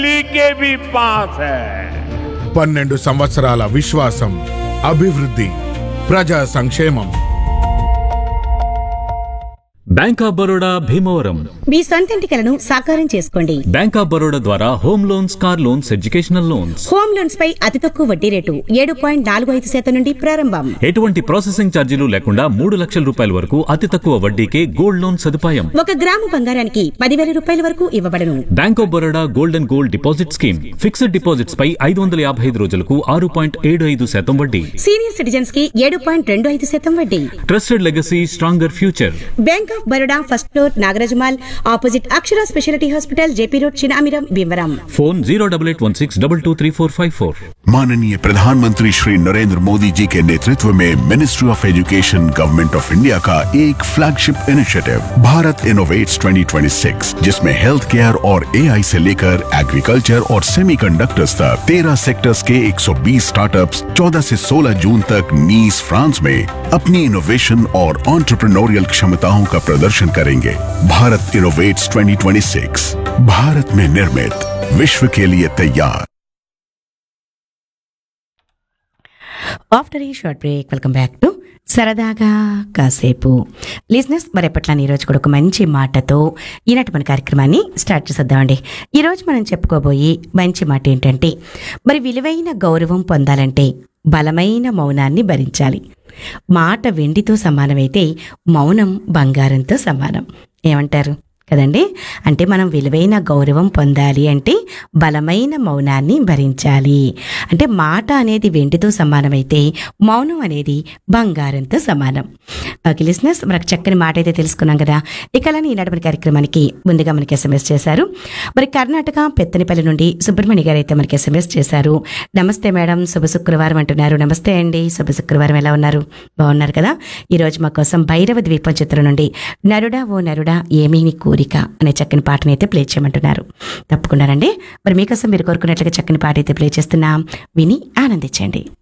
दिल्ली के भी पास है పన్నెండు సంవత్సరాల విశ్వాసం అభివృద్ధి ప్రజా సంక్షేమం బ్యాంక్ ఆఫ్ బరోడా భీమవరం మీ సొంతింటి కలను సాకారం చేసుకోండి బ్యాంక్ ఆఫ్ బరోడా ద్వారా home loans car loans educational loans home loans పై అతి తక్కువ వడ్డీ రేటు ఏడు పాయింట్ నాలుగు ఐదు శాతం నుండి ప్రారంభం ఎటువంటి ప్రాసెసింగ్ ఛార్జీలు లేకుండా మూడు లక్షల రూపాయల వరకు అతి తక్కువ వడ్డీకే గోల్డ్ లోన్ సదుపాయం ఒక గ్రాము బంగారానికి పదివేల రూపాయల వరకు ఇవ్వబడను bank of Baroda gold and gold deposit scheme fixed deposits పై ఐదు వందల యాభై ఐదు రోజులకు ఆరు పాయింట్ ఏడు ఐదు శాతం వడ్డీ సీనియర్ సిటిజన్స్ కి ఏడు పాయింట్ రెండు ఐదు శాతం వడ్డీ trusted legacy stronger future bank of Baroda first floor Nagaraja mall opposite Akshara speciality hospital JP road Chinamiram Bhimavaram phone zero double eight one six double two three four five four माननीय प्रधानमंत्री श्री नरेंद्र मोदी जी के नेतृत्व में ministry of education government of India का एक flagship initiative Bharat innovates 2026 जिसमें health care और AI से लेकर एग्रीकल्चर और सेमीकंडक्टर्स तक 13 सेक्टर्स के 120 स्टार्टअप्स 14 से 16 जून तक नीस फ्रांस में अपनी इनोवेशन और ऑन्टरप्रनोरियल क्षमताओं का प्रदर्शन करेंगे भारत इनोवेट्स 2026 भारत में निर्मित विश्व के लिए तैयार ఆఫ్టర్ ఈ short break welcome back to సరదాగా కాసేపు లిజినెస్ మరి ఎప్పట్లాని ఈరోజు కూడా ఒక మంచి మాటతో ఈనాటి మన కార్యక్రమాన్ని స్టార్ట్ చేసేద్దామండి ఈరోజు మనం చెప్పుకోబోయే మంచి మాట ఏంటంటే మరి విలువైన గౌరవం పొందాలంటే బలమైన మౌనాన్ని భరించాలి మాట వెండితో సమానమైతే మౌనం బంగారంతో సమానం ఏమంటారు కదండి అంటే మనం విలువైన గౌరవం పొందాలి అంటే బలమైన మౌనాన్ని భరించాలి అంటే మాట అనేది వెండితో సమానమైతే మౌనం అనేది బంగారంతో సమానం ఓకే లిసినర్స్ మనకు చక్కని మాట అయితే తెలుసుకున్నాం కదా ఇక అలానే ఈనాటి మన కార్యక్రమానికి ముందుగా మనకి ఎస్ఎంఎస్ చేశారు మరి కర్ణాటక పెత్తనిపల్లి నుండి సుబ్రహ్మణ్య గారు అయితే మనకి ఎస్ఎంఎస్ చేశారు నమస్తే మేడం శుభ శుక్రవారం అంటున్నారు నమస్తే అండి శుభ శుక్రవారం ఎలా ఉన్నారు బాగున్నారు కదా ఈరోజు మా కోసం భైరవ ద్వీపం చిత్రం నుండి నరుడా ఓ నరుడా ఏమీ నీ కోరిక అనే చక్కని పాటని అయితే ప్లే చేయమంటున్నారు తప్పకుండానండి మరి మీకోసం మీరు కోరుకున్నట్లుగా చక్కని పాట అయితే ప్లే చేస్తున్నాం విని ఆనందించండి